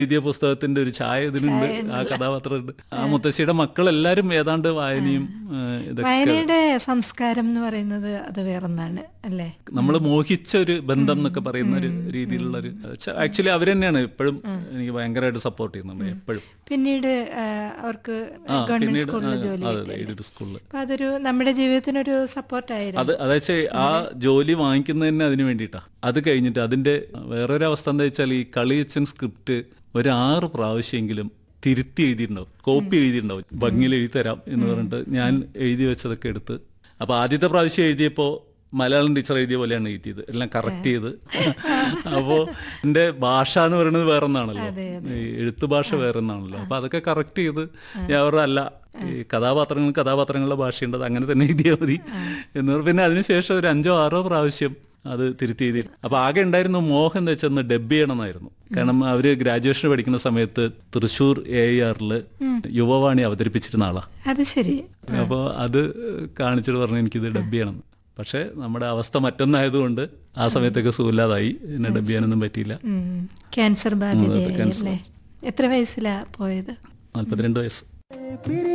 എഴുതിയ പുസ്തകത്തിന്റെ ഒരു ഛായ ഇതിനുണ്ട് ആ കഥാപാത്രമുണ്ട് ആ മുത്തശ്ശിയുടെ മക്കളെല്ലാരും ഏതാണ്ട് വായനയും ആ, ഇതൊക്കെ വായനയുടെ സംസ്കാരം എന്ന് പറയുന്നത് അത് വേറൊന്നാണ് അല്ലേ നമ്മൾ മോഹിച്ച ഒരു ബന്ധം എന്നൊക്കെ പറയുന്ന ഒരു രീതിയിലുള്ള ഒരു ആക്ച്വലി അവർ തന്നെയാണ് ഇപ്പോഴും എനിക്ക് ഭയങ്കരമായിട്ട് സപ്പോർട്ട് ചെയ്യുന്നുണ്ട് എപ്പോഴും പിന്നീട് ആ, അവർക്ക് ആ ഗവൺമെന്റ് പിന്നീട് സ്കൂളിൽ ആ, ജോലി അതെ കിട്ടി. അതെ എയ്ഡഡ് സ്കൂളിൽ അപ്പൊ അതൊരു നമ്മുടെ ജീവിതത്തിനൊരു സപ്പോർട്ടായിരുന്നു അത് അതായത് ആ ജോലി വാങ്ങിക്കുന്നതന്നെ അതിന് വേണ്ടിയിട്ടാ അത് കഴിഞ്ഞിട്ട് അതിന്റെ വേറൊരു അവസ്ഥ എന്താ വെച്ചാൽ ഈ കളിയച്ചൻ സ്ക്രിപ്റ്റ് ഒരു ആറ് പ്രാവശ്യമെങ്കിലും തിരുത്തി എഴുതിയിട്ടുണ്ടാവും കോപ്പി എഴുതിയിട്ടുണ്ടാവും ഭംഗിയിൽ എഴുതി തരാം എന്ന് പറഞ്ഞിട്ട് ഞാൻ എഴുതി വെച്ചതൊക്കെ എടുത്ത് അപ്പൊ ആദ്യത്തെ പ്രാവശ്യം എഴുതിയപ്പോ മലയാളം ടീച്ചർ എഴുതിയ പോലെയാണ് എഴുതിയത് എല്ലാം കറക്റ്റ് ചെയ്ത് അപ്പോ എന്റെ ഭാഷ എന്ന് പറയുന്നത് വേറൊന്നാണല്ലോ ഈ എഴുത്ത് ഭാഷ വേറൊന്നാണല്ലോ അപ്പൊ അതൊക്കെ കറക്റ്റ് ചെയ്ത് ഞാൻ അവരുടെ അല്ല ഈ കഥാപാത്രങ്ങൾ കഥാപാത്രങ്ങളുടെ ഭാഷയുണ്ട് അത് അങ്ങനെ തന്നെ എഴുതിയാൽ മതി എന്ന് പറഞ്ഞ് പിന്നെ അതിനുശേഷം ഒരു അഞ്ചോ ആറോ പ്രാവശ്യം അത് തിരുത്തി എഴുതി അപ്പൊ ആകെ ഉണ്ടായിരുന്ന മോഹം എന്താ വെച്ചാൽ ഒന്ന് ഡബ് ചെയ്യണമെന്നായിരുന്നു കാരണം അവര് ഗ്രാജുവേഷൻ പഠിക്കുന്ന സമയത്ത് തൃശ്ശൂർ എ ആറില് യുവവാണി അവതരിപ്പിച്ചിരുന്ന ആളാ അത് ശരി അപ്പോൾ അത് കാണിച്ചിട്ട് പറഞ്ഞു എനിക്കിത് ഡബ് ചെയ്യണം പക്ഷെ നമ്മുടെ അവസ്ഥ മറ്റൊന്നായതുകൊണ്ട് ആ സമയത്തൊക്കെ സുഖമില്ലാതായി പിന്നെ ഡബ് ചെയ്യാനൊന്നും പറ്റിയില്ല ഉം. ക്യാൻസർ ബാധിതയായി ക്യാൻസർ. അല്ലേ എത്ര വയസ്സിലാ പോയത് നാൽപ്പത്തിരണ്ട് വയസ്സ്